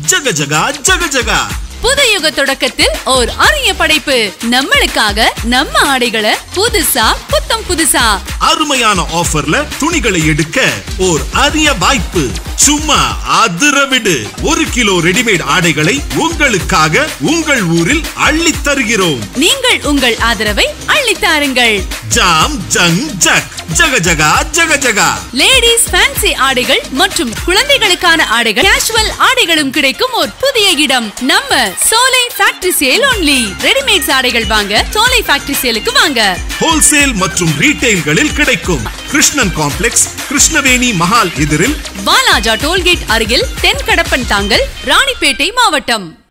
ஜக ஜகா ஜக ஜகா புது யுக தொடக்கத்தில் ஓர் அரிய படைப்பு நம்மளுக்காக நம்ம ஆடைகளை புதுசா புத்தம் புதுசா அருமையான ஆஃபர்ல துணிகளை எடுக்க ஓர் அரிய வாய்ப்பு சும்மா அதிர விடு ஒரு கிலோ ரெடிமேட் ஆடைகளை உங்களுக்காக உங்கள் ஊரில் அள்ளித் தருகிறோம் நீங்கள் உங்கள் ஆதரவை அள்ளித்தாருங்கள் ஜாம் ஜங் ஜக் ஜக ஜகா ஜக ஜகா லேடிஸ் ஃபேன்சி ஆடைகள் மற்றும் குழந்தைகளுக்கான ஆடைகள் கேஷுவல் ஆடைகளும் கிடைக்கும் ஒரு புதிய இடம் நம்ம சோலை ஃபேக்டரி சேல் ஒன்லி ரெடிமேட்ஸ் ஆடைகள் வாங்க சோலை ஃபேக்டரி சேலுக்கு வாங்க ஹோல்சேல் மற்றும் ரீட்டைல்களில் கிடைக்கும் கிருஷ்ணன் காம்ப்ளெக்ஸ் கிருஷ்ணவேணி மஹால் எதிரில் வாலாஜா டோல்கேட் அருகில் தென்கடப்பன் தாங்கல் ராணிப்பேட்டை மாவட்டம்